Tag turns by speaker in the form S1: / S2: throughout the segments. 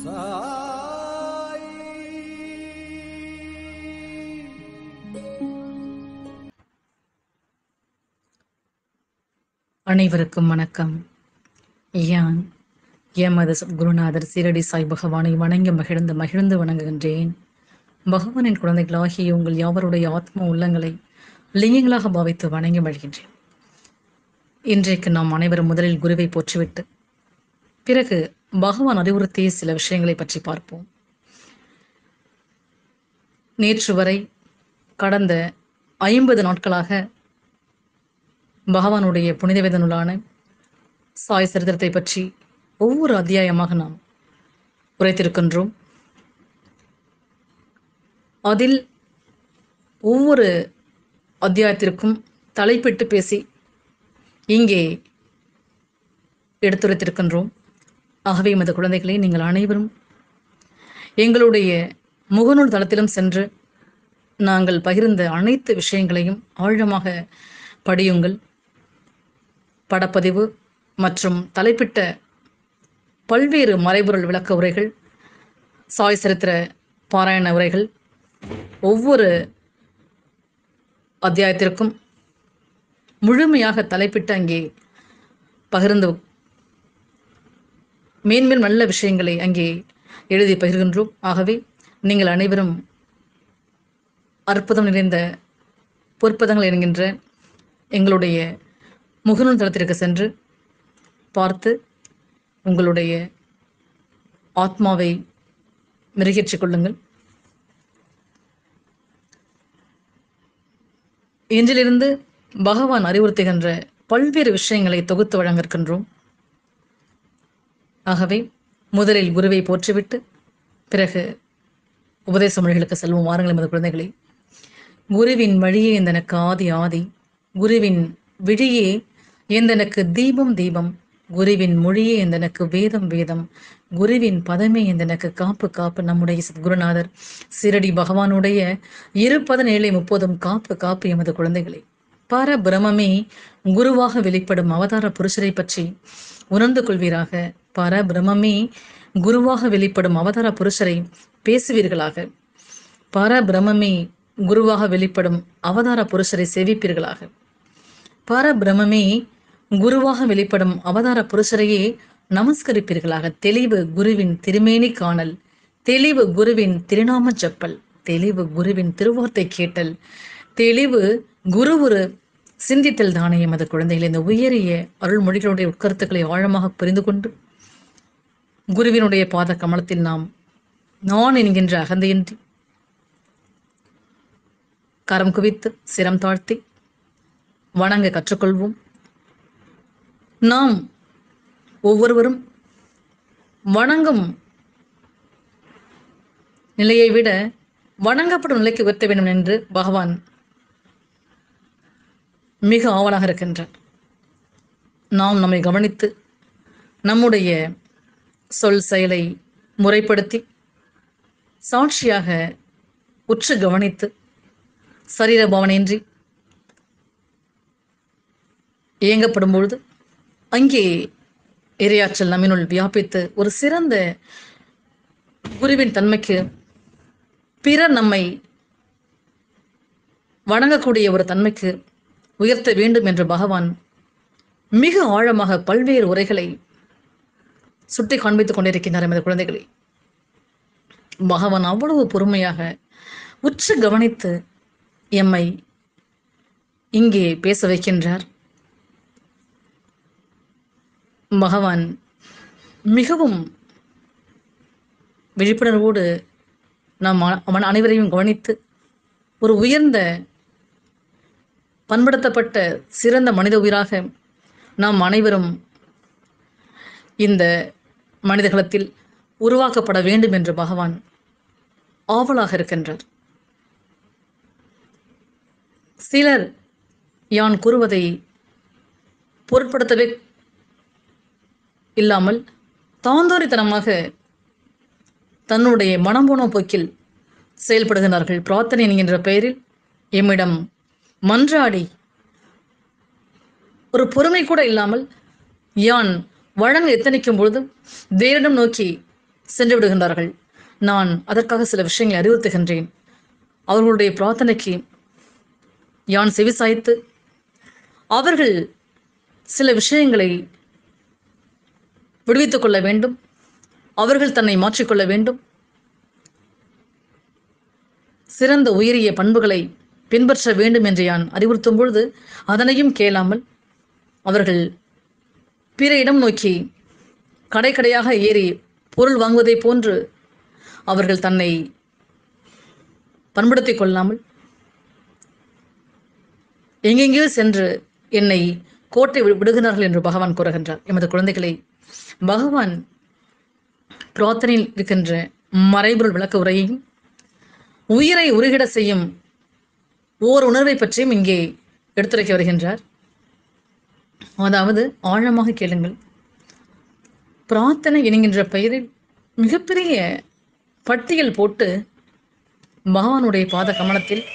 S1: அனைவருக்கும் வணக்கம் யான் எமது குருநாதர் சீரடி சாய் பகவானை வணங்கி மகிழ்ந்து மகிழ்ந்து வணங்குகின்றேன் பகவானின் குழந்தைகளாகிய உங்கள் யாவருடைய ஆத்ம உள்ளங்களை லிங்கங்களாக பாவித்து வணங்கி மகிழ்கின்றேன் இன்றைக்கு நாம் அனைவரும் முதலில் குருவை போற்றிவிட்டு பிறகு பகவான் அறிவுறுத்திய சில விஷயங்களை பற்றி பார்ப்போம் நேற்று வரை கடந்த ஐம்பது நாட்களாக பகவானுடைய புனித வேத நூலான சாய் சரித்திரத்தை பற்றி ஒவ்வொரு அத்தியாயமாக நாம் உரைத்திருக்கின்றோம் அதில் ஒவ்வொரு அத்தியாயத்திற்கும் தலைப்பிட்டு பேசி இங்கே எடுத்துரைத்திருக்கின்றோம் ஆகவே எமது குழந்தைகளை நீங்கள் அனைவரும் எங்களுடைய முகநூல் தளத்திலும் சென்று நாங்கள் பகிர்ந்த அனைத்து விஷயங்களையும் ஆழமாக படியுங்கள் படப்பதிவு மற்றும் தலைப்பிட்ட பல்வேறு மறைபொருள் விளக்க உரைகள் சாய் சரித்திர பாராயண உரைகள் ஒவ்வொரு அத்தியாயத்திற்கும் முழுமையாக தலைப்பிட்டு அங்கே பகிர்ந்து மேன்மேல் நல்ல விஷயங்களை அங்கே எழுதி பகிர்கின்றோம் ஆகவே நீங்கள் அனைவரும் அற்புதம் நிறைந்த பொற்பதங்கள் என்கின்ற எங்களுடைய முகநூல் தளத்திற்கு சென்று பார்த்து உங்களுடைய ஆத்மாவை மெருகேற்றிக் கொள்ளுங்கள் இன்றிலிருந்து பகவான் அறிவுறுத்துகின்ற பல்வேறு விஷயங்களை தொகுத்து வழங்க இருக்கின்றோம் ஆகவே முதலில் குருவை போற்றிவிட்டு பிறகு உபதேச மொழிகளுக்கு செல்வோம் வாருங்கள் எமது குழந்தைகளை குருவின் வழியே எந்தனக்கு ஆதி ஆதி குருவின் விழியே எந்தனக்கு தீபம் தீபம் குருவின் மொழியே எந்தனக்கு வேதம் வேதம் குருவின் பதமே எந்தனக்கு காப்பு காப்பு நம்முடைய குருநாதர் சிரடி பகவானுடைய இருபதன் ஏழை முப்பதும் காப்பு காப்பு எமது குழந்தைகளை பர பிரமமே குருவாக வெளிப்படும் அவதார புருஷரை பற்றி உணர்ந்து கொள்வீராக பர பிரமமே குருவாக வெளிப்படும் அவதார புருஷரை பேசுவீர்களாக பர பிரமமே குருவாக வெளிப்படும் அவதார புருஷரை சேவிப்பீர்களாக பரபிரமே குருவாக வெளிப்படும் அவதார புருஷரையே நமஸ்கரிப்பீர்களாக தெளிவு குருவின் திருமேனி காணல் தெளிவு குருவின் திருநாம ஜப்பல் தெளிவு குருவின் திருவார்த்தை கேட்டல் தெளிவு குரு ஒரு சிந்தித்தல் தானே எமது குழந்தைகள் இந்த உயரிய அருள்மொழிகளுடைய உட்கருத்துக்களை ஆழமாக புரிந்து கொண்டு குருவினுடைய பாத கமலத்தில் நாம் நான் என்கின்ற அகந்தையின்றி கரம் குவித்து சிரம் தாழ்த்தி வணங்க கற்றுக்கொள்வோம் நாம் ஒவ்வொருவரும் வணங்கும் நிலையை விட வணங்கப்படும் நிலைக்கு உயர்த்த வேண்டும் என்று பகவான் மிக ஆவலாக இருக்கின்றார் நாம் நம்மை கவனித்து நம்முடைய சொல் செயலை முறைப்படுத்தி சாட்சியாக உற்று கவனித்து சரீர பவனின்றி இயங்கப்படும் பொழுது அங்கே இரையாற்றல் நம்மினுள் வியாபித்து ஒரு சிறந்த குருவின் தன்மைக்கு பிறர் நம்மை வணங்கக்கூடிய ஒரு தன்மைக்கு உயர்த்த வேண்டும் என்று பகவான் மிக ஆழமாக பல்வேறு உரைகளை சுட்டி காண்பித்துக் கொண்டிருக்கின்றார் எமது குழந்தைகளை பகவான் அவ்வளவு பொறுமையாக உற்று கவனித்து எம்மை இங்கே பேச வைக்கின்றார் பகவான் மிகவும் விழிப்புணர்வோடு நாம் அவன் அனைவரையும் கவனித்து ஒரு உயர்ந்த பண்படுத்தப்பட்ட சிறந்த மனித உயிராக நாம் அனைவரும் இந்த மனிதகுலத்தில் உருவாக்கப்பட வேண்டும் என்று பகவான் ஆவலாக இருக்கின்றார் சிலர் யான் கூறுவதை பொருட்படுத்தவே இல்லாமல் தாந்தோரித்தனமாக தன்னுடைய மனம் போன போக்கில் செயல்படுகிறார்கள் பிரார்த்தனை என்கின்ற பெயரில் எம்மிடம் மன்றாடி ஒரு பொறுமை கூட இல்லாமல் யான் வழங்க எத்தனைக்கும் பொழுது தேரிடம் நோக்கி சென்று விடுகின்றார்கள் நான் அதற்காக சில விஷயங்களை அறிவுறுத்துகின்றேன் அவர்களுடைய பிரார்த்தனைக்கு யான் செவிசாய்த்து அவர்கள் சில விஷயங்களை விடுவித்துக் கொள்ள வேண்டும் அவர்கள் தன்னை மாற்றிக்கொள்ள வேண்டும் சிறந்த உயரிய பண்புகளை பின்பற்ற வேண்டும் என்று யான் அறிவுறுத்தும் பொழுது அதனையும் கேளாமல் அவர்கள் பிற இடம் நோக்கி கடை கடையாக ஏறி பொருள் வாங்குவதைப் போன்று அவர்கள் தன்னை பண்படுத்திக் கொள்ளாமல் எங்கெங்கேயோ சென்று என்னை கோட்டை வி- விடுகிறார்கள் என்று பகவான் கூறுகின்றார் எமது குழந்தைகளை பகவான் பிரார்த்தனையில் இருக்கின்ற மறைபொருள் விளக்க உரையையும் உயிரை உருகிட செய்யும் ஓர் உணர்வை பற்றியும் இங்கே எடுத்துரைக்க வருகின்றார் அதாவது ஆழமாக கேளுங்கள் பிரார்த்தனை என்கின்ற பெயரில் மிகப்பெரிய பட்டியல் போட்டு பகவானுடைய பாத கமலத்தில்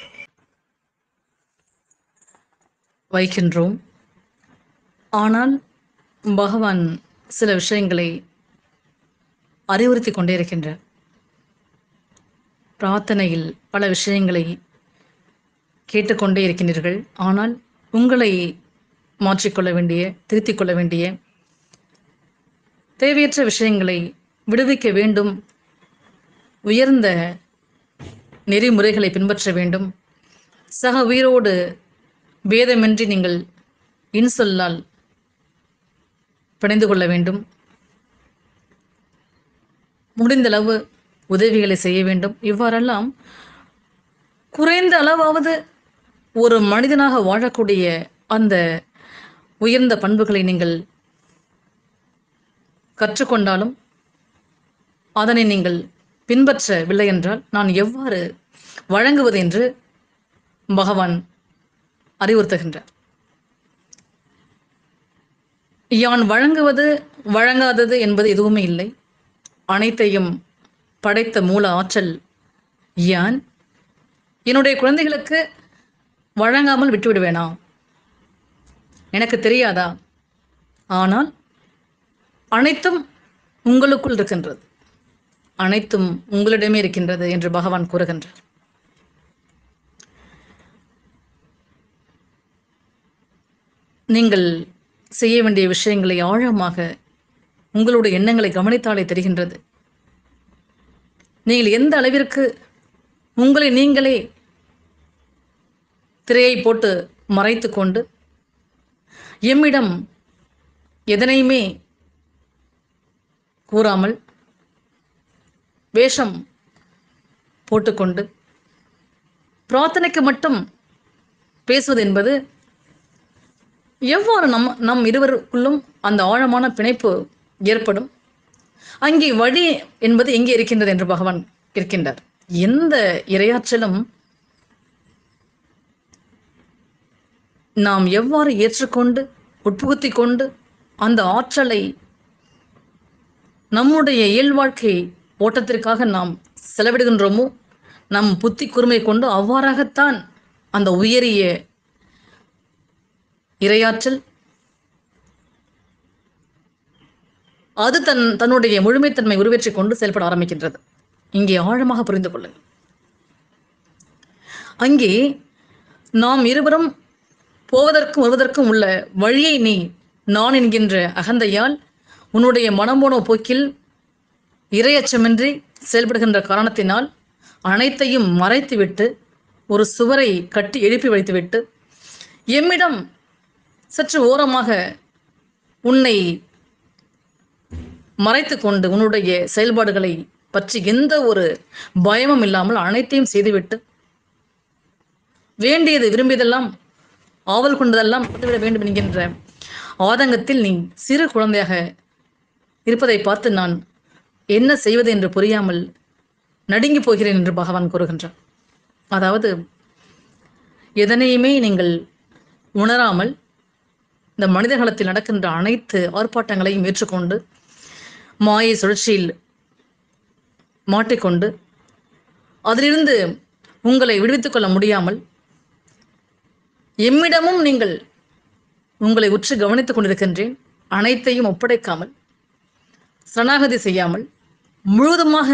S1: வைக்கின்றோம் ஆனால் பகவான் சில விஷயங்களை அறிவுறுத்தி கொண்டே இருக்கின்றார் பிரார்த்தனையில் பல விஷயங்களை கேட்டுக்கொண்டே இருக்கின்றீர்கள் ஆனால் உங்களை மாற்றிக்கொள்ள வேண்டிய திருத்திக் கொள்ள வேண்டிய தேவையற்ற விஷயங்களை விடுவிக்க வேண்டும் உயர்ந்த நெறிமுறைகளை பின்பற்ற வேண்டும் சக உயிரோடு பேதமின்றி நீங்கள் இன்சொல்லால் பிணைந்து கொள்ள வேண்டும் முடிந்தளவு உதவிகளை செய்ய வேண்டும் இவ்வாறெல்லாம் குறைந்த அளவாவது ஒரு மனிதனாக வாழக்கூடிய அந்த உயர்ந்த பண்புகளை நீங்கள் கற்றுக்கொண்டாலும் அதனை நீங்கள் பின்பற்றவில்லை என்றால் நான் எவ்வாறு வழங்குவது என்று பகவான் அறிவுறுத்துகின்றார் யான் வழங்குவது வழங்காதது என்பது எதுவுமே இல்லை அனைத்தையும் படைத்த மூல ஆற்றல் யான் என்னுடைய குழந்தைகளுக்கு வழங்காமல் விட்டுவிடுவேனா எனக்கு தெரியாதா ஆனால் அனைத்தும் உங்களுக்குள் இருக்கின்றது அனைத்தும் உங்களிடமே இருக்கின்றது என்று பகவான் கூறுகின்றார் நீங்கள் செய்ய வேண்டிய விஷயங்களை ஆழமாக உங்களுடைய எண்ணங்களை கவனித்தாலே தெரிகின்றது நீங்கள் எந்த அளவிற்கு உங்களை நீங்களே திரையை போட்டு மறைத்து கொண்டு எம்மிடம் எதனையுமே கூறாமல் வேஷம் போட்டுக்கொண்டு பிரார்த்தனைக்கு மட்டும் பேசுவது என்பது எவ்வாறு நம் நம் இருவருக்குள்ளும் அந்த ஆழமான பிணைப்பு ஏற்படும் அங்கே வழி என்பது எங்கே இருக்கின்றது என்று பகவான் இருக்கின்றார் எந்த இரையாற்றலும் நாம் எவ்வாறு ஏற்றுக்கொண்டு உட்புகுத்திக் கொண்டு அந்த ஆற்றலை நம்முடைய இயல்வாழ்க்கை ஓட்டத்திற்காக நாம் செலவிடுகின்றோமோ நம் புத்தி கூர்மை கொண்டு அவ்வாறாகத்தான் அந்த உயரிய இரையாற்றல் அது தன் தன்னுடைய முழுமைத்தன்மை உருவேற்றிக் கொண்டு செயல்பட ஆரம்பிக்கின்றது இங்கே ஆழமாக புரிந்து கொள்ளுங்கள் அங்கே நாம் இருவரும் போவதற்கும் வருவதற்கும் உள்ள வழியை நீ நான் என்கின்ற அகந்தையால் உன்னுடைய மனம் போன போக்கில் இரையச்சமின்றி செயல்படுகின்ற காரணத்தினால் அனைத்தையும் மறைத்துவிட்டு ஒரு சுவரை கட்டி எழுப்பி வைத்துவிட்டு எம்மிடம் சற்று ஓரமாக உன்னை மறைத்து கொண்டு உன்னுடைய செயல்பாடுகளை பற்றி எந்த ஒரு பயமும் இல்லாமல் அனைத்தையும் செய்துவிட்டு வேண்டியது விரும்பியதெல்லாம் ஆவல் கொண்டதெல்லாம் விட வேண்டும் என்கின்ற ஆதங்கத்தில் நீ சிறு குழந்தையாக இருப்பதை பார்த்து நான் என்ன செய்வது என்று புரியாமல் நடுங்கி போகிறேன் என்று பகவான் கூறுகின்றார் அதாவது எதனையுமே நீங்கள் உணராமல் இந்த மனிதர்களத்தில் நடக்கின்ற அனைத்து ஆர்ப்பாட்டங்களையும் ஏற்றுக்கொண்டு மாயை சுழற்சியில் மாட்டிக்கொண்டு அதிலிருந்து உங்களை விடுவித்துக் கொள்ள முடியாமல் எம்மிடமும் நீங்கள் உங்களை உற்று கவனித்துக் கொண்டிருக்கின்றேன் அனைத்தையும் ஒப்படைக்காமல் சரணாகதி செய்யாமல் முழுவதுமாக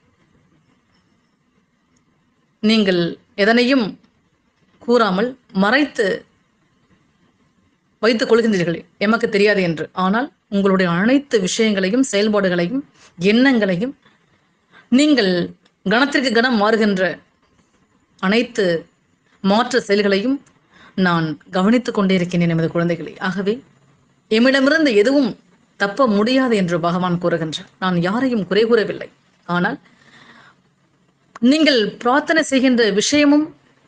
S1: நீங்கள் எதனையும் கூறாமல் மறைத்து வைத்துக் கொள்கின்றீர்கள் எமக்கு தெரியாது என்று ஆனால் உங்களுடைய அனைத்து விஷயங்களையும் செயல்பாடுகளையும் எண்ணங்களையும் நீங்கள் கணத்திற்கு கணம் மாறுகின்ற அனைத்து மாற்று செயல்களையும் நான் கவனித்துக் கொண்டே இருக்கின்றேன் எமது குழந்தைகளை ஆகவே எம்மிடமிருந்து எதுவும் தப்ப முடியாது என்று பகவான் கூறுகின்றார் நான் யாரையும் குறை கூறவில்லை ஆனால் நீங்கள் பிரார்த்தனை செய்கின்ற விஷயமும்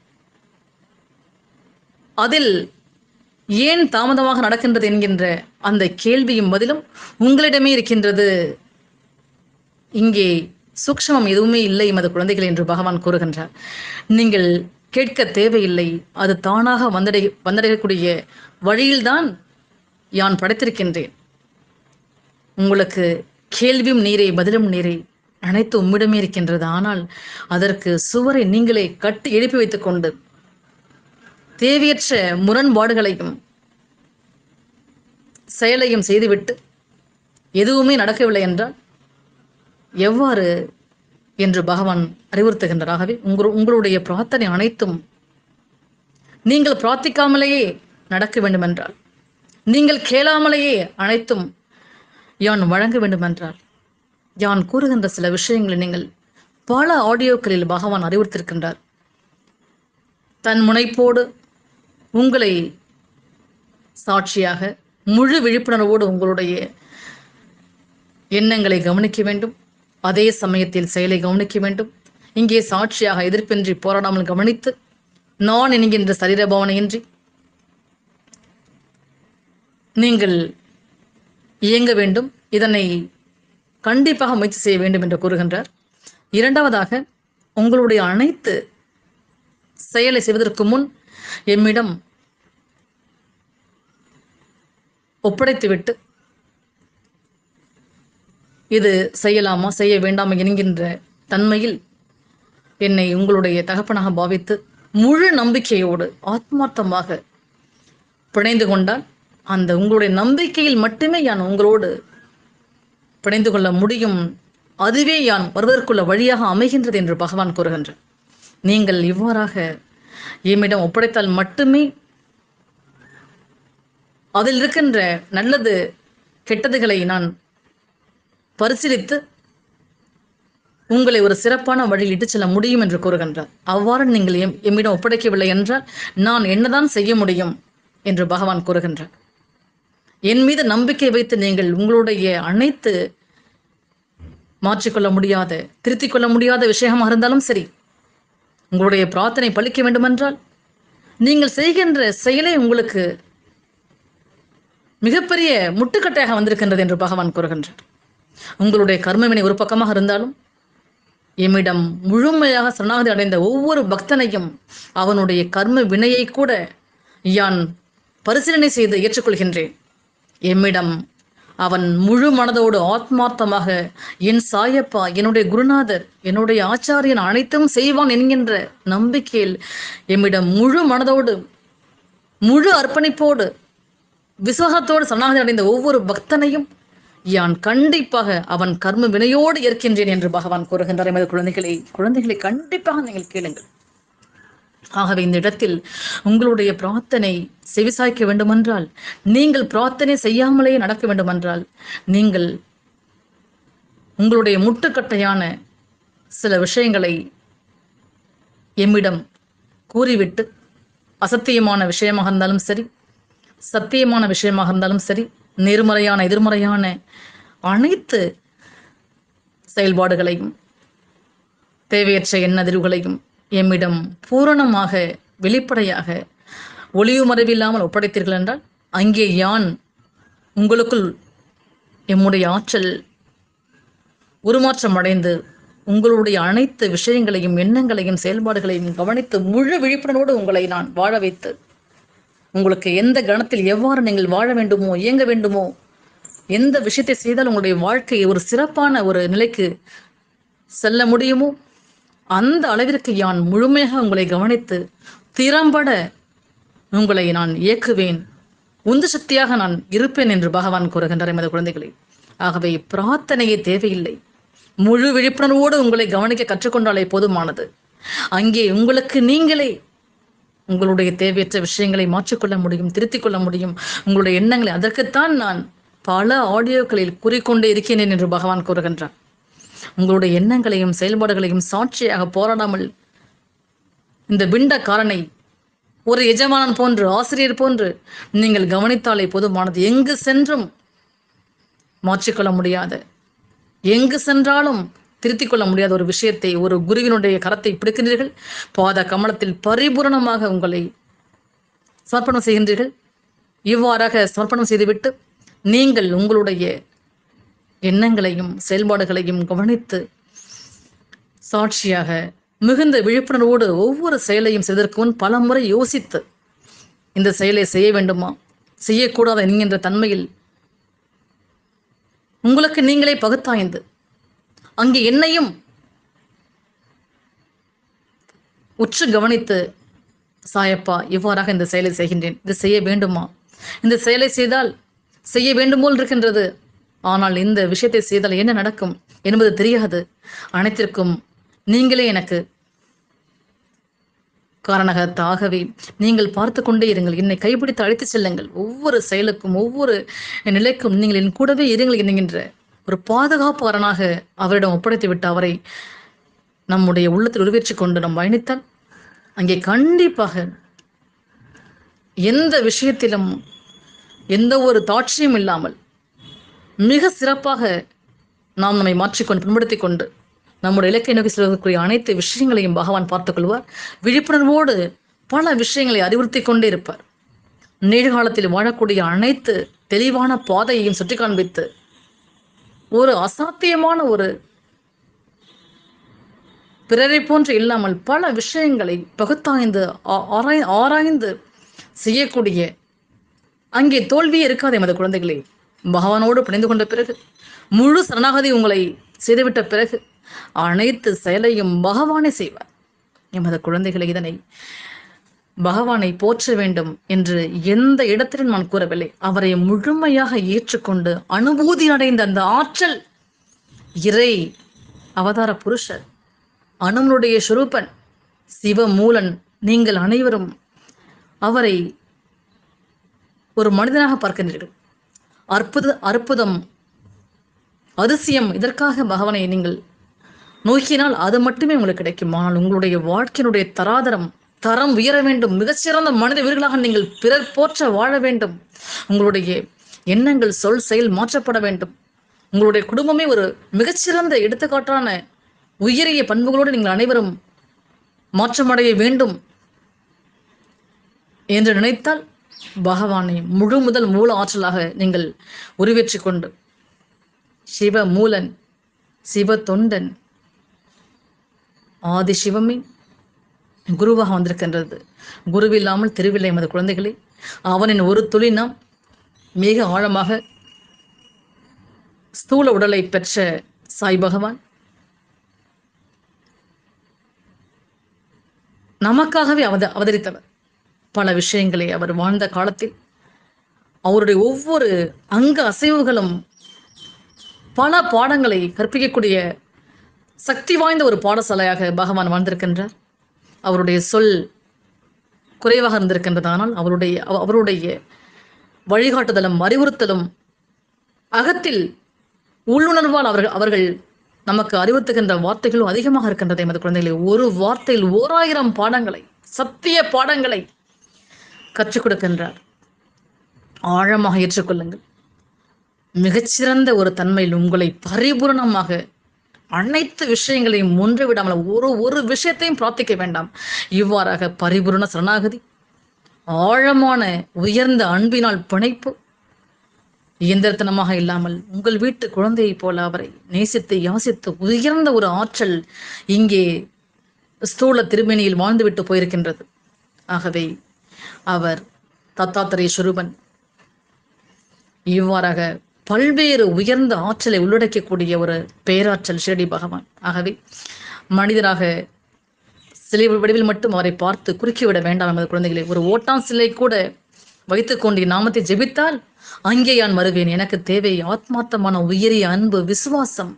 S1: அதில் ஏன் தாமதமாக நடக்கின்றது என்கின்ற அந்த கேள்வியும் பதிலும் உங்களிடமே இருக்கின்றது இங்கே சூக்ஷமம் எதுவுமே இல்லை எமது குழந்தைகள் என்று பகவான் கூறுகின்றார் நீங்கள் கேட்க தேவையில்லை அது தானாக வந்தடை வந்தடையக்கூடிய வழியில்தான் யான் படைத்திருக்கின்றேன் உங்களுக்கு கேள்வியும் நீரே பதிலும் நீரே அனைத்து உம்மிடமே இருக்கின்றது ஆனால் அதற்கு சுவரை நீங்களே கட்டி எழுப்பி வைத்துக் கொண்டு தேவையற்ற முரண்பாடுகளையும் செயலையும் செய்துவிட்டு எதுவுமே நடக்கவில்லை என்றால் எவ்வாறு என்று பகவான் அறிவுறுத்துகின்றார் ஆகவே உங்கள் உங்களுடைய பிரார்த்தனை அனைத்தும் நீங்கள் பிரார்த்திக்காமலேயே நடக்க வேண்டுமென்றால் நீங்கள் கேளாமலேயே அனைத்தும் யான் வழங்க வேண்டுமென்றால் யான் கூறுகின்ற சில விஷயங்களை நீங்கள் பல ஆடியோக்களில் பகவான் அறிவுறுத்திருக்கின்றார் தன் முனைப்போடு உங்களை சாட்சியாக முழு விழிப்புணர்வோடு உங்களுடைய எண்ணங்களை கவனிக்க வேண்டும் அதே சமயத்தில் செயலை கவனிக்க வேண்டும் இங்கே சாட்சியாக எதிர்ப்பின்றி போராடாமல் கவனித்து நான் என்கின்ற சரீர பாவனையின்றி நீங்கள் இயங்க வேண்டும் இதனை கண்டிப்பாக முயற்சி செய்ய வேண்டும் என்று கூறுகின்றார் இரண்டாவதாக உங்களுடைய அனைத்து செயலை செய்வதற்கு முன் எம்மிடம் ஒப்படைத்துவிட்டு இது செய்யலாமா செய்ய வேண்டாமா என்கின்ற தன்மையில் என்னை உங்களுடைய தகப்பனாக பாவித்து முழு நம்பிக்கையோடு ஆத்மார்த்தமாக பிணைந்து கொண்டால் அந்த உங்களுடைய நம்பிக்கையில் மட்டுமே யான் உங்களோடு பிணைந்து கொள்ள முடியும் அதுவே யான் வருவதற்குள்ள வழியாக அமைகின்றது என்று பகவான் கூறுகின்றார் நீங்கள் இவ்வாறாக எம்மிடம் ஒப்படைத்தால் மட்டுமே அதில் இருக்கின்ற நல்லது கெட்டதுகளை நான் பரிசீலித்து உங்களை ஒரு சிறப்பான வழியில் இட்டுச் செல்ல முடியும் என்று கூறுகின்றார் அவ்வாறு நீங்கள் எம் எம்மிடம் ஒப்படைக்கவில்லை என்றால் நான் என்னதான் செய்ய முடியும் என்று பகவான் கூறுகின்றார் என் மீது நம்பிக்கை வைத்து நீங்கள் உங்களுடைய அனைத்து மாற்றிக்கொள்ள முடியாத திருத்திக் கொள்ள முடியாத விஷயமாக இருந்தாலும் சரி உங்களுடைய பிரார்த்தனை பலிக்க வேண்டுமென்றால் நீங்கள் செய்கின்ற செயலே உங்களுக்கு மிகப்பெரிய முட்டுக்கட்டையாக வந்திருக்கின்றது என்று பகவான் கூறுகின்றார் உங்களுடைய கர்மவினை ஒரு பக்கமாக இருந்தாலும் எம்மிடம் முழுமையாக சரணாகதி அடைந்த ஒவ்வொரு பக்தனையும் அவனுடைய கர்ம வினையை கூட யான் பரிசீலனை செய்து ஏற்றுக்கொள்கின்றேன் எம்மிடம் அவன் முழு மனதோடு ஆத்மார்த்தமாக என் சாயப்பா என்னுடைய குருநாதர் என்னுடைய ஆச்சாரியன் அனைத்தும் செய்வான் என்கின்ற நம்பிக்கையில் எம்மிடம் முழு மனதோடு முழு அர்ப்பணிப்போடு விசுவாசத்தோடு சரணாகதி அடைந்த ஒவ்வொரு பக்தனையும் யான் கண்டிப்பாக அவன் கர்ம வினையோடு இருக்கின்றேன் என்று பகவான் கூறுகின்றார் எமது குழந்தைகளை குழந்தைகளை கண்டிப்பாக நீங்கள் கேளுங்கள் ஆகவே இந்த இடத்தில் உங்களுடைய பிரார்த்தனை செவிசாய்க்க வேண்டுமென்றால் நீங்கள் பிரார்த்தனை செய்யாமலேயே நடக்க வேண்டுமென்றால் நீங்கள் உங்களுடைய முட்டுக்கட்டையான சில விஷயங்களை எம்மிடம் கூறிவிட்டு அசத்தியமான விஷயமாக இருந்தாலும் சரி சத்தியமான விஷயமாக இருந்தாலும் சரி நேர்மறையான எதிர்மறையான அனைத்து செயல்பாடுகளையும் தேவையற்ற எண்ணதிர்வுகளையும் எம்மிடம் பூரணமாக வெளிப்படையாக ஒளிவு மறைவில்லாமல் ஒப்படைத்தீர்கள் என்றால் அங்கே யான் உங்களுக்குள் எம்முடைய ஆற்றல் உருமாற்றம் அடைந்து உங்களுடைய அனைத்து விஷயங்களையும் எண்ணங்களையும் செயல்பாடுகளையும் கவனித்து முழு விழிப்புணர்வோடு உங்களை நான் வாழ வைத்து உங்களுக்கு எந்த கணத்தில் எவ்வாறு நீங்கள் வாழ வேண்டுமோ இயங்க வேண்டுமோ எந்த விஷயத்தை செய்தால் உங்களுடைய வாழ்க்கையை ஒரு சிறப்பான ஒரு நிலைக்கு செல்ல முடியுமோ அந்த அளவிற்கு யான் முழுமையாக உங்களை கவனித்து திறம்பட உங்களை நான் இயக்குவேன் உந்து சக்தியாக நான் இருப்பேன் என்று பகவான் கூறுகின்றார் எமது குழந்தைகளை ஆகவே பிரார்த்தனையே தேவையில்லை முழு விழிப்புணர்வோடு உங்களை கவனிக்க கற்றுக்கொண்டாலே போதுமானது அங்கே உங்களுக்கு நீங்களே உங்களுடைய தேவையற்ற விஷயங்களை மாற்றிக்கொள்ள முடியும் திருத்திக் கொள்ள முடியும் உங்களுடைய எண்ணங்களை அதற்குத்தான் நான் பல ஆடியோக்களில் கூறிக்கொண்டே இருக்கிறேன் என்று பகவான் கூறுகின்றார் உங்களுடைய எண்ணங்களையும் செயல்பாடுகளையும் சாட்சியாக போராடாமல் இந்த பிண்டக்காரனை ஒரு எஜமானன் போன்று ஆசிரியர் போன்று நீங்கள் கவனித்தாலே போதுமானது எங்கு சென்றும் மாற்றிக்கொள்ள முடியாத எங்கு சென்றாலும் திருத்திக் கொள்ள முடியாத ஒரு விஷயத்தை ஒரு குருவினுடைய கரத்தை பிடிக்கின்றீர்கள் பாத கமலத்தில் பரிபூரணமாக உங்களை சமர்ப்பணம் செய்கின்றீர்கள் இவ்வாறாக சமர்ப்பணம் செய்துவிட்டு நீங்கள் உங்களுடைய எண்ணங்களையும் செயல்பாடுகளையும் கவனித்து சாட்சியாக மிகுந்த விழிப்புணர்வோடு ஒவ்வொரு செயலையும் செய்வதற்கு முன் பல முறை யோசித்து இந்த செயலை செய்ய வேண்டுமா செய்யக்கூடாத என்கின்ற தன்மையில் உங்களுக்கு நீங்களே பகுத்தாய்ந்து அங்கே என்னையும் உற்று கவனித்து சாயப்பா இவ்வாறாக இந்த செயலை செய்கின்றேன் இது செய்ய வேண்டுமா இந்த செயலை செய்தால் செய்ய வேண்டுமோல் இருக்கின்றது ஆனால் இந்த விஷயத்தை செய்தால் என்ன நடக்கும் என்பது தெரியாது அனைத்திற்கும் நீங்களே எனக்கு காரணகத்தாகவே நீங்கள் பார்த்து கொண்டே இருங்கள் என்னை கைப்பிடித்து அழைத்துச் செல்லுங்கள் ஒவ்வொரு செயலுக்கும் ஒவ்வொரு நிலைக்கும் நீங்கள் என் கூடவே இருங்கள் என்கின்ற ஒரு பாதுகாப்பாளனாக அவரிடம் ஒப்படைத்து விட்டு அவரை நம்முடைய உள்ளத்தில் உருவேற்றிக் கொண்டு நாம் பயணித்தால் அங்கே கண்டிப்பாக எந்த விஷயத்திலும் எந்த ஒரு தாட்சியும் இல்லாமல் மிக சிறப்பாக நாம் நம்மை மாற்றிக்கொண்டு பின்படுத்திக் கொண்டு நம்முடைய இலக்கை நோக்கி செல்வதற்குரிய அனைத்து விஷயங்களையும் பகவான் பார்த்துக் கொள்வார் விழிப்புணர்வோடு பல விஷயங்களை அறிவுறுத்தி கொண்டே இருப்பார் நிகழ்காலத்தில் வாழக்கூடிய அனைத்து தெளிவான பாதையையும் சுட்டி காண்பித்து ஒரு அசாத்தியமான ஒரு பிறரை போன்று இல்லாமல் பல விஷயங்களை பகுத்தாய்ந்து ஆ- ஆராய் ஆராய்ந்து செய்யக்கூடிய அங்கே தோல்வியே இருக்காது எமது குழந்தைகளே பகவானோடு பிணைந்து கொண்ட பிறகு முழு சரணாகதி உங்களை செய்துவிட்ட பிறகு அனைத்து செயலையும் பகவானே செய்வார் எமது குழந்தைகளை இதனை பகவானை போற்ற வேண்டும் என்று எந்த இடத்திலும் நான் கூறவில்லை அவரை முழுமையாக ஏற்றுக்கொண்டு அனுபூதி அடைந்த அந்த ஆற்றல் இறை அவதார புருஷர் அனுமனுடைய சுரூபன் சிவமூலன் நீங்கள் அனைவரும் அவரை ஒரு மனிதனாக பார்க்கின்றீர்கள் அற்புத அற்புதம் அதிசயம் இதற்காக பகவானை நீங்கள் நோக்கினால் அது மட்டுமே உங்களுக்கு கிடைக்கும் ஆனால் உங்களுடைய வாழ்க்கையினுடைய தராதரம் தரம் உயர வேண்டும் மிகச்சிறந்த மனித வீரர்களாக நீங்கள் பிறர் போற்ற வாழ வேண்டும் உங்களுடைய எண்ணங்கள் சொல் செயல் மாற்றப்பட வேண்டும் உங்களுடைய குடும்பமே ஒரு மிகச்சிறந்த எடுத்துக்காட்டான உயரிய பண்புகளோடு நீங்கள் அனைவரும் மாற்றமடைய வேண்டும் என்று நினைத்தால் பகவானை முழு முதல் மூல ஆற்றலாக நீங்கள் உருவேற்றிக் கொண்டு சிவ மூலன் சிவ தொண்டன் ஆதி சிவமே குருவாக வந்திருக்கின்றது குருவில்லாமல் திருவில்லை எமது குழந்தைகளே அவனின் ஒரு துளி நாம் மிக ஆழமாக ஸ்தூல உடலை பெற்ற சாய் பகவான் நமக்காகவே அவத அவதரித்தவர் பல விஷயங்களை அவர் வாழ்ந்த காலத்தில் அவருடைய ஒவ்வொரு அங்க அசைவுகளும் பல பாடங்களை கற்பிக்கக்கூடிய சக்தி வாய்ந்த ஒரு பாடசாலையாக பகவான் வாழ்ந்திருக்கின்றார் அவருடைய சொல் குறைவாக இருந்திருக்கின்றது ஆனால் அவருடைய அவ- அவருடைய வழிகாட்டுதலும் அறிவுறுத்தலும் அகத்தில் உள்ளுணர்வால் அவர்கள் அவர்கள் நமக்கு அறிவுறுத்துகின்ற வார்த்தைகளும் அதிகமாக இருக்கின்றது எமது குழந்தைகளை ஒரு வார்த்தையில் ஓராயிரம் பாடங்களை சத்திய பாடங்களை கற்றுக் கொடுக்கின்றார் ஆழமாக ஏற்றுக்கொள்ளுங்கள் மிகச்சிறந்த ஒரு தன்மையில் உங்களை பரிபூரணமாக அனைத்து விஷயங்களையும் ஒன்று விடாமல் ஒரு ஒரு விஷயத்தையும் பிரார்த்திக்க வேண்டாம் இவ்வாறாக பரிபூரண சரணாகதி ஆழமான உயர்ந்த அன்பினால் பிணைப்பு இயந்திரத்தனமாக இல்லாமல் உங்கள் வீட்டு குழந்தையைப் போல அவரை நேசித்து யாசித்து உயர்ந்த ஒரு ஆற்றல் இங்கே ஸ்தூல திருமேனியில் வாழ்ந்துவிட்டு போயிருக்கின்றது ஆகவே அவர் தத்தாத்திரேய சுரூபன் இவ்வாறாக பல்வேறு உயர்ந்த ஆற்றலை உள்ளடக்கக்கூடிய ஒரு பேராற்றல் ஷிரடி பகவான் ஆகவே மனிதராக சிலை வடிவில் மட்டும் அவரை பார்த்து குறுக்கிவிட வேண்டாம் நமது குழந்தைகளை ஒரு ஓட்டான் சிலை கூட வைத்துக்கொண்டு என் நாமத்தை ஜெபித்தால் அங்கே நான் வருவேன் எனக்கு தேவை ஆத்மார்த்தமான உயரிய அன்பு விசுவாசம்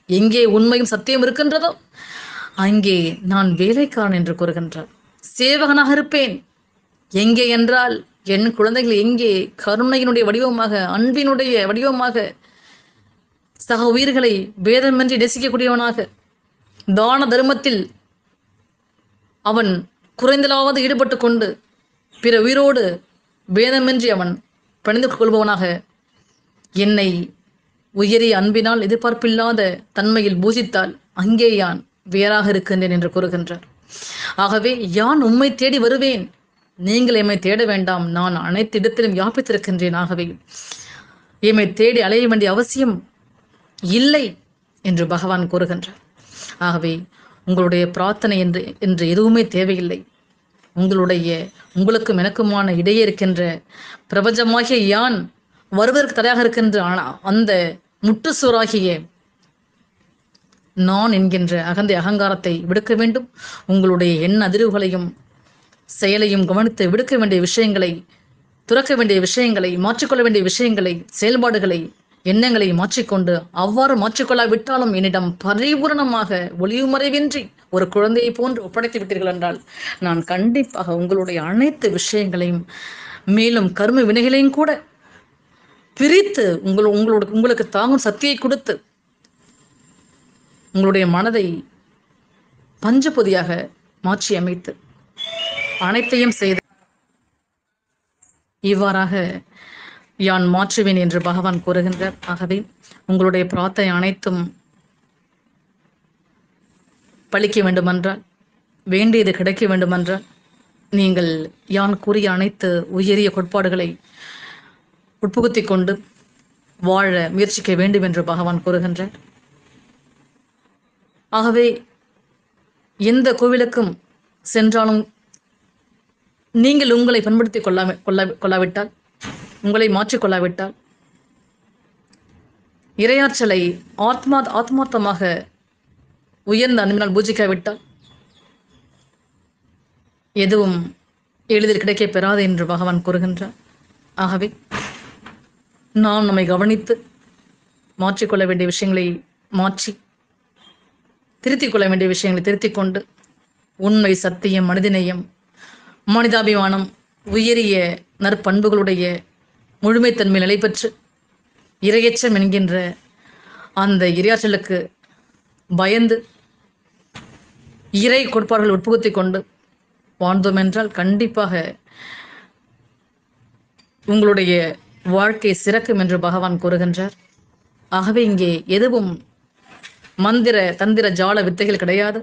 S1: எங்கே உண்மையும் சத்தியம் இருக்கின்றதோ அங்கே நான் வேலைக்காரன் என்று கூறுகின்றார் சேவகனாக இருப்பேன் எங்கே என்றால் என் குழந்தைகள் எங்கே கருணையினுடைய வடிவமாக அன்பினுடைய வடிவமாக சக உயிர்களை பேதமின்றி நேசிக்கக்கூடியவனாக தான தர்மத்தில் அவன் குறைந்தலாவது ஈடுபட்டு கொண்டு பிற உயிரோடு பேதமின்றி அவன் பணிந்து கொள்பவனாக என்னை உயரிய அன்பினால் எதிர்பார்ப்பில்லாத தன்மையில் பூஜித்தால் அங்கே யான் வேறாக இருக்கின்றேன் என்று கூறுகின்றார் ஆகவே யான் உம்மை தேடி வருவேன் நீங்கள் எம்மை தேட வேண்டாம் நான் அனைத்து இடத்திலும் யாபித்திருக்கின்றேன் ஆகவே எம்மை தேடி அலைய வேண்டிய அவசியம் இல்லை என்று பகவான் கூறுகின்றார் ஆகவே உங்களுடைய பிரார்த்தனை என்று என்று எதுவுமே தேவையில்லை உங்களுடைய உங்களுக்கும் எனக்குமான இடையே இருக்கின்ற பிரபஞ்சமாகிய யான் வருவதற்கு தடையாக இருக்கின்ற ஆனா- அந்த முற்றுசூறாகிய நான் என்கின்ற அகந்தை அகங்காரத்தை விடுக்க வேண்டும் உங்களுடைய எண்ண அதிர்வுகளையும் செயலையும் கவனித்து விடுக்க வேண்டிய விஷயங்களை துறக்க வேண்டிய விஷயங்களை மாற்றிக்கொள்ள வேண்டிய விஷயங்களை செயல்பாடுகளை எண்ணங்களை மாற்றிக்கொண்டு அவ்வாறு மாற்றிக்கொள்ளாவிட்டாலும் என்னிடம் பரிபூரணமாக ஒளிவுமறைவின்றி ஒரு குழந்தையை போன்று ஒப்படைத்து விட்டீர்கள் என்றால் நான் கண்டிப்பாக உங்களுடைய அனைத்து விஷயங்களையும் மேலும் கர்ம வினைகளையும் கூட பிரித்து உங்கள் உங்களோட உங்களுக்கு தாங்கும் சக்தியை கொடுத்து உங்களுடைய மனதை பஞ்சபொதியாக மாற்றி அமைத்து அனைத்தையும் செய்து இவ்வாறாக யான் மாற்றுவேன் என்று பகவான் கூறுகின்றார் ஆகவே உங்களுடைய பிரார்த்தனை அனைத்தும் பலிக்க வேண்டுமென்றால் வேண்டியது கிடைக்க வேண்டுமென்றால் நீங்கள் யான் கூறிய அனைத்து உயரிய கோட்பாடுகளை உட்புகுத்திக் கொண்டு வாழ முயற்சிக்க வேண்டும் என்று பகவான் கூறுகின்றார் ஆகவே எந்த கோவிலுக்கும் சென்றாலும் நீங்கள் உங்களை பண்படுத்திக் கொள்ளா கொள்ளா கொள்ளாவிட்டால் உங்களை மாற்றிக் கொள்ளாவிட்டால் இரையாற்றலை ஆத்மா ஆத்மார்த்தமாக உயர்ந்த அன்பினால் பூஜிக்காவிட்டால் எதுவும் எளிதில் கிடைக்கப் பெறாது என்று பகவான் கூறுகின்றார் ஆகவே நாம் நம்மை கவனித்து மாற்றிக்கொள்ள வேண்டிய விஷயங்களை மாற்றி திருத்திக் கொள்ள வேண்டிய விஷயங்களை திருத்திக் கொண்டு உண்மை சத்தியம் மனிதநேயம் மனிதாபிமானம் உயரிய நற்பண்புகளுடைய முழுமைத்தன்மை நிலை பெற்று இரையச்சம் என்கின்ற அந்த இரையாற்றலுக்கு பயந்து இறை கோட்பாடுகள் உட்புகுத்திக் கொண்டு வாழ்ந்தோம் என்றால் கண்டிப்பாக உங்களுடைய வாழ்க்கை சிறக்கும் என்று பகவான் கூறுகின்றார் ஆகவே இங்கே எதுவும் மந்திர தந்திர ஜால வித்தைகள் கிடையாது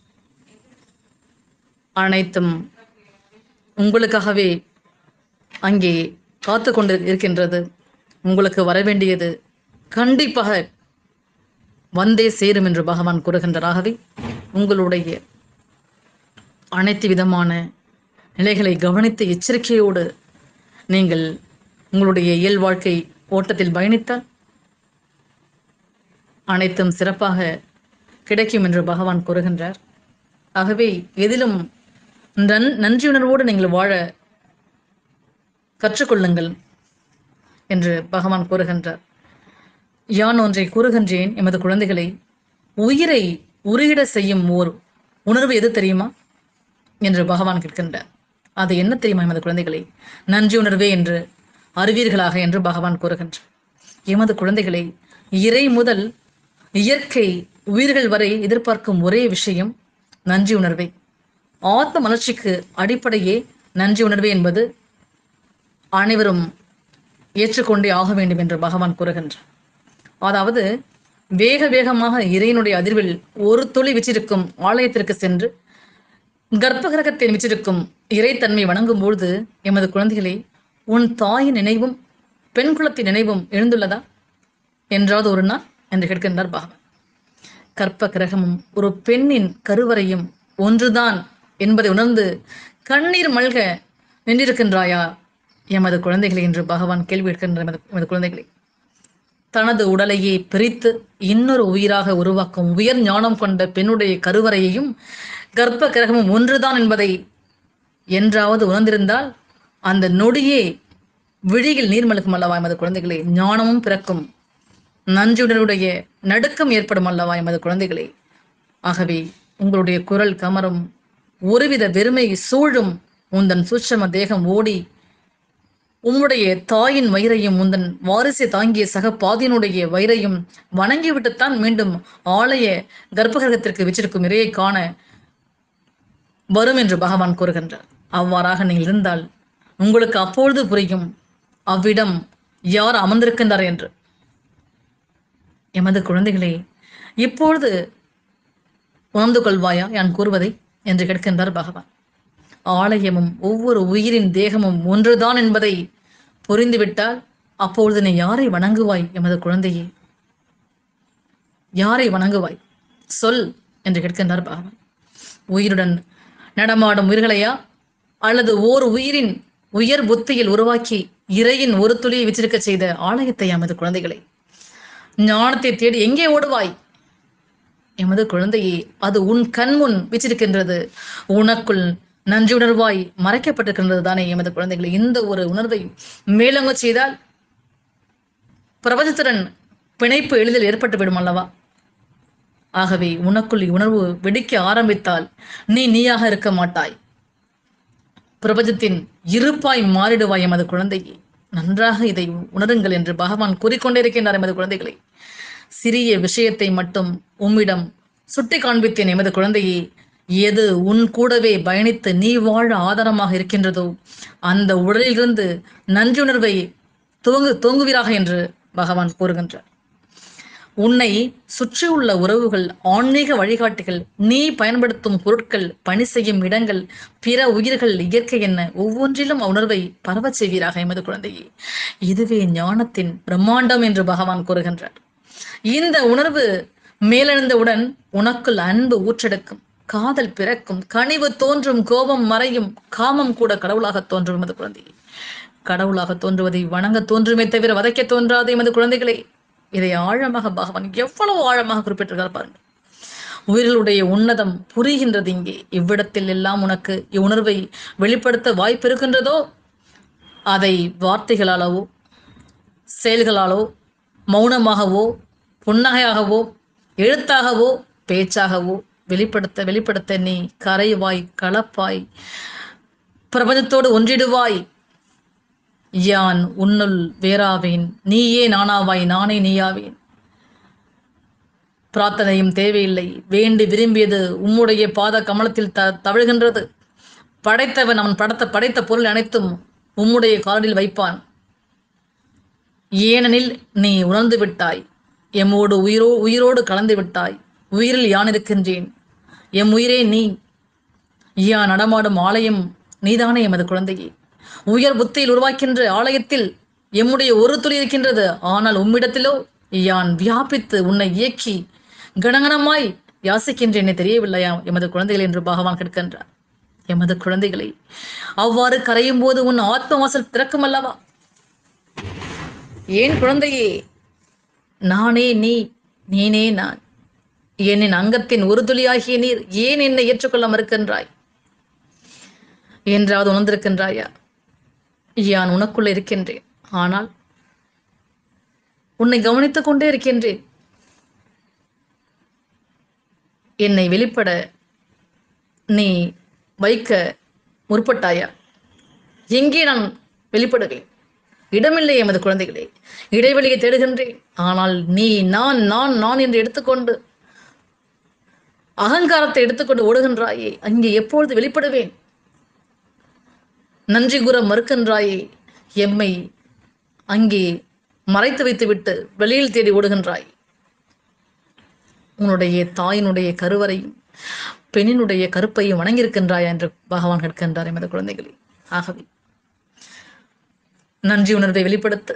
S1: அனைத்தும் உங்களுக்காகவே அங்கே காத்து கொண்டு இருக்கின்றது உங்களுக்கு வர வேண்டியது கண்டிப்பாக வந்தே சேரும் என்று பகவான் கூறுகின்றார் ஆகவே உங்களுடைய அனைத்து விதமான நிலைகளை கவனித்து எச்சரிக்கையோடு நீங்கள் உங்களுடைய இயல் வாழ்க்கை ஓட்டத்தில் பயணித்தால் அனைத்தும் சிறப்பாக கிடைக்கும் என்று பகவான் கூறுகின்றார் ஆகவே எதிலும் நன் நன்றியுணர்வோடு நீங்கள் வாழ கற்றுக்கொள்ளுங்கள் என்று பகவான் கூறுகின்றார் யான் ஒன்றை கூறுகின்றேன் எமது குழந்தைகளை உயிரை உருகிட செய்யும் ஓர் உணர்வு எது தெரியுமா என்று பகவான் கேட்கின்றார் அது என்ன தெரியுமா எமது குழந்தைகளை நன்றி உணர்வே என்று அறிவீர்களாக என்று பகவான் கூறுகின்றார் எமது குழந்தைகளை இறை முதல் இயற்கை உயிர்கள் வரை எதிர்பார்க்கும் ஒரே விஷயம் நன்றி உணர்வே ஆத்ம மலர்ச்சிக்கு அடிப்படையே நன்றி உணர்வே என்பது அனைவரும் ஏற்றுக்கொண்டே ஆக வேண்டும் என்று பகவான் கூறுகின்றார் அதாவது வேக வேகமாக இறையினுடைய அதிர்வில் ஒரு துளி விச்சிருக்கும் ஆலயத்திற்கு சென்று கர்ப்ப கிரகத்தில் விச்சிருக்கும் இறைத்தன்மை வணங்கும் பொழுது எமது குழந்தைகளை உன் தாயின் நினைவும் பெண் குலத்தின் நினைவும் எழுந்துள்ளதா என்றாவது ஒரு நாள் என்று கேட்கின்றார் பகவான் கற்ப கிரகமும் ஒரு பெண்ணின் கருவறையும் ஒன்றுதான் என்பதை உணர்ந்து கண்ணீர் மல்க நின்றிருக்கின்றாயா எமது குழந்தைகளை என்று பகவான் கேள்வி கேட்கின்ற எமது எமது குழந்தைகளை தனது உடலையே பிரித்து இன்னொரு உயிராக உருவாக்கும் உயர் ஞானம் கொண்ட பெண்ணுடைய கருவறையையும் கர்ப்ப கிரகமும் ஒன்றுதான் என்பதை என்றாவது உணர்ந்திருந்தால் அந்த நொடியே விழியில் நீர் மழுக்கும் அல்லவா எமது குழந்தைகளே ஞானமும் பிறக்கும் நன்றியுடனுடைய நடுக்கம் ஏற்படும் அல்லவா எமது குழந்தைகளே ஆகவே உங்களுடைய குரல் கமரும் ஒருவித வெறுமை சூழும் உந்தன் சூட்சம தேகம் ஓடி உம்முடைய தாயின் வயிறையும் உந்தன் வாரிசை தாங்கிய சக பாதியினுடைய வயிறையும் வணங்கிவிட்டுத்தான் மீண்டும் ஆலய கர்ப்பகிரகத்திற்கு வச்சிருக்கும் இறையை காண வரும் என்று பகவான் கூறுகின்றார் அவ்வாறாக நீங்கள் இருந்தால் உங்களுக்கு அப்பொழுது புரியும் அவ்விடம் யார் அமர்ந்திருக்கின்றார் என்று எமது குழந்தைகளே இப்பொழுது உணர்ந்து கொள்வாயா யான் கூறுவதை என்று கேட்கின்றார் பகவான் ஆலயமும் ஒவ்வொரு உயிரின் தேகமும் ஒன்றுதான் என்பதை புரிந்துவிட்டால் அப்பொழுது நீ யாரை வணங்குவாய் எமது குழந்தையே யாரை வணங்குவாய் சொல் என்று கேட்கின்றார் பகவான் உயிருடன் நடமாடும் உயிர்களையா அல்லது ஓர் உயிரின் உயர் புத்தியில் உருவாக்கி இறையின் ஒரு துளியை வச்சிருக்க செய்த ஆலயத்தை எமது குழந்தைகளை ஞானத்தை தேடி எங்கே ஓடுவாய் எமது குழந்தையே அது உன் கண்முன் வச்சிருக்கின்றது உனக்குள் நன்றி உணர்வாய் மறைக்கப்பட்டிருக்கின்றது தானே எமது குழந்தைகளை இந்த ஒரு உணர்வை மேலங்க செய்தால் பிரபஞ்சத்துடன் பிணைப்பு எளிதில் ஏற்பட்டு விடும் அல்லவா ஆகவே உனக்குள் உணர்வு வெடிக்க ஆரம்பித்தால் நீ நீயாக இருக்க மாட்டாய் பிரபஞ்சத்தின் இருப்பாய் மாறிடுவாய் எமது குழந்தையே நன்றாக இதை உணருங்கள் என்று பகவான் கூறிக்கொண்டே இருக்கின்றார் எமது குழந்தைகளை சிறிய விஷயத்தை மட்டும் உம்மிடம் சுட்டி காண்பித்தேன் எமது குழந்தையே எது உன் கூடவே பயணித்து நீ வாழ ஆதாரமாக இருக்கின்றதோ அந்த உடலிலிருந்து நன்றியுணர்வை துவங்கு துவங்குவீராக என்று பகவான் கூறுகின்றார் உன்னை சுற்றியுள்ள உறவுகள் ஆன்மீக வழிகாட்டிகள் நீ பயன்படுத்தும் பொருட்கள் பணி செய்யும் இடங்கள் பிற உயிர்கள் இயற்கை என்ன ஒவ்வொன்றிலும் உணர்வை பரவச் செய்வீராக எமது குழந்தையே இதுவே ஞானத்தின் பிரம்மாண்டம் என்று பகவான் கூறுகின்றார் இந்த உணர்வு மேலெழுந்தவுடன் உனக்குள் அன்பு ஊற்றெடுக்கும் காதல் பிறக்கும் கனிவு தோன்றும் கோபம் மறையும் காமம் கூட கடவுளாக தோன்றும் எமது குழந்தையே கடவுளாக தோன்றுவதை வணங்க தோன்றுமே தவிர வதைக்க தோன்றாது எமது குழந்தைகளே இதை ஆழமாக பகவான் எவ்வளவு ஆழமாக குறிப்பிட்டிருக்கார் பாருங்கள் உயிர்களுடைய உன்னதம் புரிகின்றது இங்கே இவ்விடத்தில் எல்லாம் உனக்கு இவ்வுணர்வை வெளிப்படுத்த வாய்ப்பு இருக்கின்றதோ அதை வார்த்தைகளாலவோ செயல்களாலோ மௌனமாகவோ புன்னகையாகவோ எழுத்தாகவோ பேச்சாகவோ வெளிப்படுத்த வெளிப்படுத்த நீ கரைவாய் கலப்பாய் பிரபஞ்சத்தோடு ஒன்றிடுவாய் யான் உன்னுள் வேறாவேன் நீயே நானாவாய் நானே நீயாவேன் பிரார்த்தனையும் தேவையில்லை வேண்டி விரும்பியது உம்முடைய பாத கமலத்தில் த தவழ்கின்றது படைத்தவன் அவன் படைத்த படைத்த பொருள் அனைத்தும் உம்முடைய காலில் வைப்பான் ஏனெனில் நீ உணர்ந்து விட்டாய் எம்மோடு உயிரோ உயிரோடு கலந்து விட்டாய் உயிரில் யான் இருக்கின்றேன் எம் உயிரே நீ யான் நடமாடும் ஆலயம் நீதானே எமது குழந்தையே உயர் புத்தியில் உருவாக்கின்ற ஆலயத்தில் எம்முடைய ஒரு துளி இருக்கின்றது ஆனால் உம்மிடத்திலோ யான் வியாபித்து உன்னை இயக்கி கணகணமாய் யாசிக்கின்றேனே தெரியவில்லையா எமது குழந்தைகள் என்று பகவான் கேட்கின்றார் எமது குழந்தைகளை அவ்வாறு கரையும் போது உன் ஆத்ம வாசல் திறக்கும் அல்லவா ஏன் குழந்தையே நானே நீ நீனே நான் என்னின் அங்கத்தின் ஒரு துளியாகிய நீர் ஏன் என்னை ஏற்றுக்கொள்ள மறுக்கின்றாய் என்றாவது உணர்ந்திருக்கின்றாயா யான் உனக்குள்ள இருக்கின்றேன் ஆனால் உன்னை கவனித்துக் கொண்டே இருக்கின்றேன் என்னை வெளிப்பட நீ வைக்க முற்பட்டாயா எங்கே நான் வெளிப்படுவேன் இடமில்லை எமது குழந்தைகளே இடைவெளியை தேடுகின்றேன் ஆனால் நீ நான் நான் நான் என்று எடுத்துக்கொண்டு அகங்காரத்தை எடுத்துக்கொண்டு ஓடுகின்றாயே அங்கே எப்பொழுது வெளிப்படுவேன் நன்றி கூற மறுக்கின்றாயே எம்மை அங்கே மறைத்து வைத்துவிட்டு வெளியில் தேடி ஓடுகின்றாய் உன்னுடைய தாயினுடைய கருவறையும் பெண்ணினுடைய கருப்பையும் வணங்கியிருக்கின்றாயா என்று பகவான் கேட்கின்றார் எமது குழந்தைகளே ஆகவே நன்றி உணர்வை வெளிப்படுத்த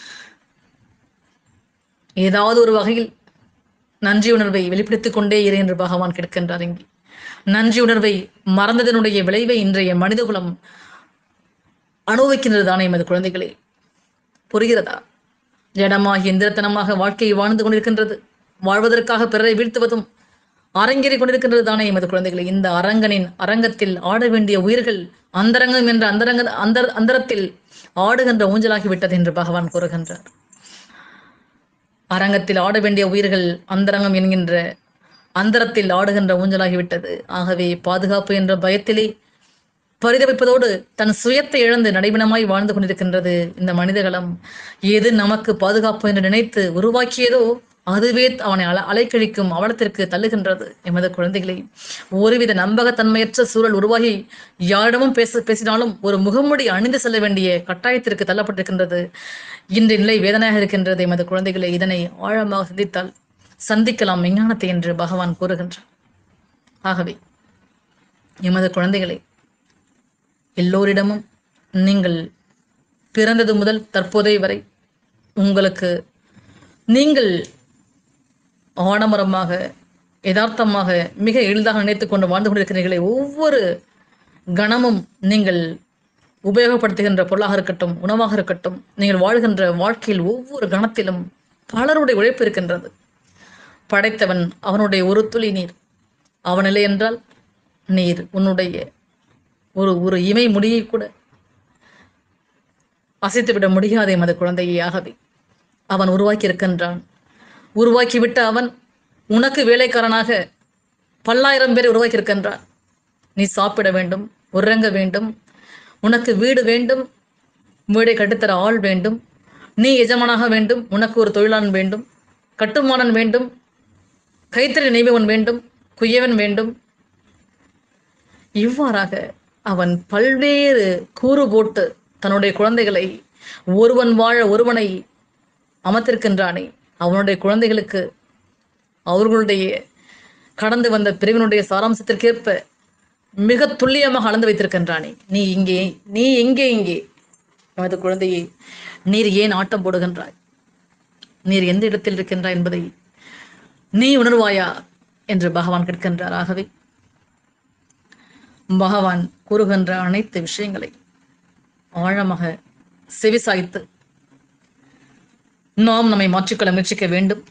S1: ஏதாவது ஒரு வகையில் நன்றி உணர்வை வெளிப்படுத்திக் கொண்டே இரு என்று பகவான் கேட்கின்றார் இங்கே நன்றி உணர்வை மறந்ததனுடைய விளைவை இன்றைய மனிதகுலம் அனுபவிக்கின்றது தானே எமது குழந்தைகளே புரிகிறதா ஜடமாகி எந்திரத்தனமாக வாழ்க்கையை வாழ்ந்து கொண்டிருக்கின்றது வாழ்வதற்காக பிறரை வீழ்த்துவதும் அரங்கேறி கொண்டிருக்கின்றது தானே எமது குழந்தைகளே இந்த அரங்கனின் அரங்கத்தில் ஆட வேண்டிய உயிர்கள் அந்தரங்கம் என்ற அந்தரங்க அந்த அந்தரத்தில் ஆடுகின்ற ஊஞ்சலாகி விட்டது என்று பகவான் கூறுகின்றார் அரங்கத்தில் ஆட வேண்டிய உயிர்கள் அந்தரங்கம் என்கின்ற அந்தரத்தில் ஆடுகின்ற ஊஞ்சலாகிவிட்டது ஆகவே பாதுகாப்பு என்ற பயத்திலே பரிதவிப்பதோடு தன் சுயத்தை இழந்து நடைபெணமாய் வாழ்ந்து கொண்டிருக்கின்றது இந்த மனிதகலம் எது நமக்கு பாதுகாப்பு என்று நினைத்து உருவாக்கியதோ அதுவே அவனை அல அலைக்கழிக்கும் அவலத்திற்கு தள்ளுகின்றது எமது குழந்தைகளை ஒருவித நம்பகத்தன்மையற்ற சூழல் உருவாகி யாரிடமும் பேச பேசினாலும் ஒரு முகமுடி அணிந்து செல்ல வேண்டிய கட்டாயத்திற்கு தள்ளப்பட்டிருக்கின்றது இன்றைய நிலை வேதனையாக இருக்கின்றது எமது குழந்தைகளை இதனை ஆழமாக சிந்தித்தால் சந்திக்கலாம் விஞ்ஞானத்தை என்று பகவான் கூறுகின்றார் ஆகவே எமது குழந்தைகளை எல்லோரிடமும் நீங்கள் பிறந்தது முதல் தற்போதைய வரை உங்களுக்கு நீங்கள் ஆடம்பரமாக யதார்த்தமாக மிக எளிதாக நினைத்துக் கொண்டு வாழ்ந்து கொண்டிருக்கிறீர்களே ஒவ்வொரு கணமும் நீங்கள் உபயோகப்படுத்துகின்ற பொருளாக இருக்கட்டும் உணவாக இருக்கட்டும் நீங்கள் வாழ்கின்ற வாழ்க்கையில் ஒவ்வொரு கணத்திலும் பலருடைய உழைப்பு இருக்கின்றது படைத்தவன் அவனுடைய ஒரு துளி நீர் அவன் இல்லை என்றால் நீர் உன்னுடைய ஒரு ஒரு இமை முடியை கூட அசைத்துவிட முடியாது எமது குழந்தையை ஆகவே அவன் உருவாக்கி இருக்கின்றான் உருவாக்கிவிட்ட அவன் உனக்கு வேலைக்காரனாக பல்லாயிரம் பேரை உருவாக்கி இருக்கின்றான் நீ சாப்பிட வேண்டும் உறங்க வேண்டும் உனக்கு வீடு வேண்டும் வீடை கட்டித்தர ஆள் வேண்டும் நீ எஜமானாக வேண்டும் உனக்கு ஒரு தொழிலாளன் வேண்டும் கட்டுமானன் வேண்டும் கைத்தறி நெய்பவன் வேண்டும் குயவன் வேண்டும் இவ்வாறாக அவன் பல்வேறு கூறு போட்டு தன்னுடைய குழந்தைகளை ஒருவன் வாழ ஒருவனை அமர்த்திருக்கின்றானே அவனுடைய குழந்தைகளுக்கு அவர்களுடைய கடந்து வந்த பிரிவினுடைய சாராம்சத்திற்கேற்ப மிக துல்லியமாக அளந்து வைத்திருக்கின்றானே நீ இங்கே நீ எங்கே இங்கே நமது குழந்தையை நீர் ஏன் ஆட்டம் போடுகின்றாய் நீர் எந்த இடத்தில் இருக்கின்றாய் என்பதை நீ உணர்வாயா என்று பகவான் கேட்கின்றார் ஆகவே பகவான் கூறுகின்ற அனைத்து விஷயங்களை ஆழமாக செவிசாய்த்து நாம் நம்மை மாற்றிக்கொள்ள முயற்சிக்க வேண்டும்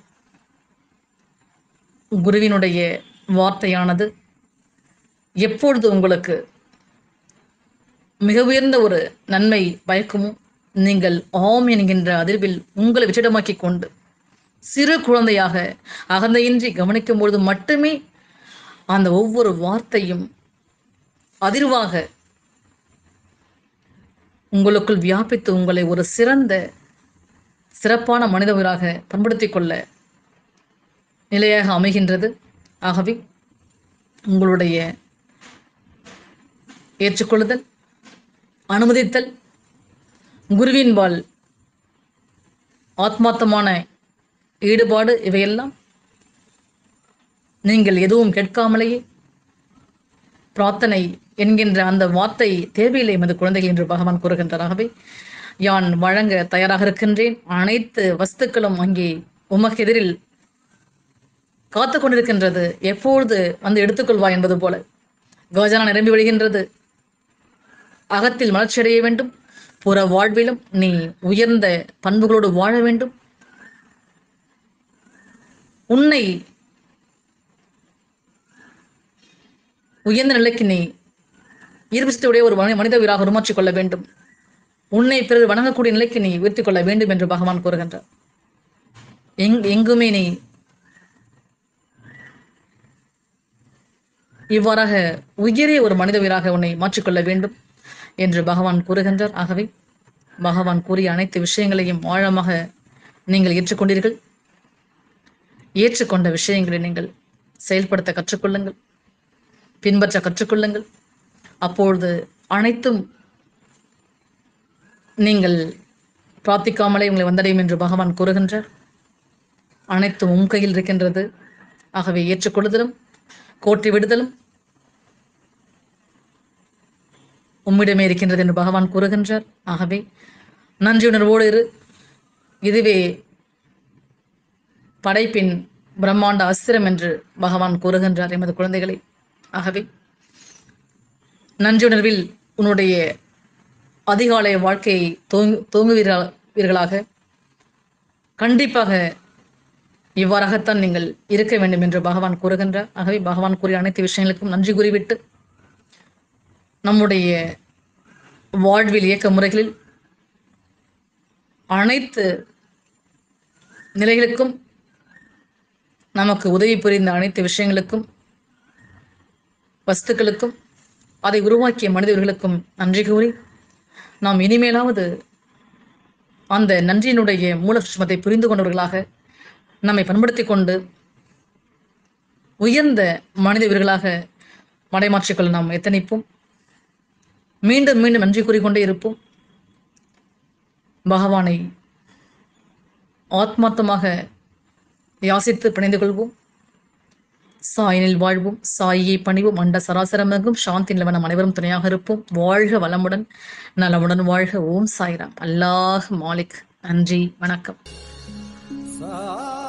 S1: குருவினுடைய வார்த்தையானது எப்பொழுது உங்களுக்கு மிக உயர்ந்த ஒரு நன்மை பயக்குமோ நீங்கள் ஆம் என்கின்ற அதிர்வில் உங்களை வெற்றிடமாக்கி கொண்டு சிறு குழந்தையாக அகந்தையின்றி கவனிக்கும் பொழுது மட்டுமே அந்த ஒவ்வொரு வார்த்தையும் அதிர்வாக உங்களுக்குள் வியாபித்து உங்களை ஒரு சிறந்த சிறப்பான மனிதவராக பண்படுத்திக் கொள்ள நிலையாக அமைகின்றது ஆகவே உங்களுடைய ஏற்றுக்கொள்ளுதல் அனுமதித்தல் குருவின்பால் ஆத்மார்த்தமான ஈடுபாடு இவையெல்லாம் நீங்கள் எதுவும் கேட்காமலேயே பிரார்த்தனை என்கின்ற அந்த வார்த்தை தேவையில்லை எமது குழந்தைகள் என்று பகவான் கூறுகின்றார் ஆகவே யான் வழங்க தயாராக இருக்கின்றேன் அனைத்து வஸ்துக்களும் அங்கே உமக்கு எதிரில் காத்து கொண்டிருக்கின்றது எப்பொழுது வந்து எடுத்துக்கொள்வா என்பது போல கஜானா நிரம்பி வழிகின்றது அகத்தில் மலர்ச்சியடைய வேண்டும் புற வாழ்விலும் நீ உயர்ந்த பண்புகளோடு வாழ வேண்டும் உன்னை உயர்ந்த நிலைக்கு நீ ஈர்ப்பிசத்துடைய ஒரு மனி- மனித உயிராக உருமாற்றிக் கொள்ள வேண்டும் உன்னை பிறர் வணங்கக்கூடிய நிலைக்கு நீ உயர்த்திக் கொள்ள வேண்டும் என்று பகவான் கூறுகின்றார் எங் எங்குமே நீ இவ்வாறாக உயரிய ஒரு மனித உயிராக உன்னை மாற்றிக்கொள்ள வேண்டும் என்று பகவான் கூறுகின்றார் ஆகவே பகவான் கூறிய அனைத்து விஷயங்களையும் ஆழமாக நீங்கள் ஏற்றுக்கொண்டீர்கள் ஏற்றுக்கொண்ட விஷயங்களை நீங்கள் செயல்படுத்த கற்றுக்கொள்ளுங்கள் பின்பற்ற கற்றுக்கொள்ளுங்கள் அப்பொழுது அனைத்தும் நீங்கள் பிரார்த்திக்காமலே உங்களை வந்தடையும் என்று பகவான் கூறுகின்றார் அனைத்தும் உம் கையில் இருக்கின்றது ஆகவே ஏற்றுக்கொள்ளுதலும் கோட்டை விடுதலும் உம்மிடமே இருக்கின்றது என்று பகவான் கூறுகின்றார் ஆகவே நன்றியுணர்வோடு இரு இதுவே படைப்பின் பிரம்மாண்ட அஸ்திரம் என்று பகவான் கூறுகின்றார் எமது குழந்தைகளை ஆகவே நன்றியுணர்வில் உன்னுடைய அதிகாலை வாழ்க்கையை தூங்கு தூங்குவீர்களாக கண்டிப்பாக இவ்வாறாகத்தான் நீங்கள் இருக்க வேண்டும் என்று பகவான் கூறுகின்றார் ஆகவே பகவான் கூறிய அனைத்து விஷயங்களுக்கும் நன்றி கூறிவிட்டு நம்முடைய வாழ்வில் இயக்க முறைகளில் அனைத்து நிலைகளுக்கும் நமக்கு உதவி புரிந்த அனைத்து விஷயங்களுக்கும் வஸ்துக்களுக்கும் அதை உருவாக்கிய மனிதர்களுக்கும் நன்றி கூறி நாம் இனிமேலாவது அந்த நன்றியினுடைய மூல சுஷ்மத்தை புரிந்து கொண்டவர்களாக நம்மை பண்படுத்திக் கொண்டு உயர்ந்த மனித வீரர்களாக மடைமாற்றிக்கொள்ள நாம் எத்தனைப்போம் மீண்டும் மீண்டும் நன்றி கூறிக்கொண்டே இருப்போம் பகவானை ஆத்மார்த்தமாக யாசித்து பிணைந்து கொள்வோம் சாயினில் வாழ்வோம் சாயியை பணிவோம் அண்ட சராசரமெங்கும் சாந்தி நிலவ நம் அனைவரும் துணையாக இருப்போம் வாழ்க வளமுடன் நலமுடன் வாழ்க ஓம் சாய்ராம் அல்லாஹ் மாலிக் நன்றி வணக்கம்
S2: சா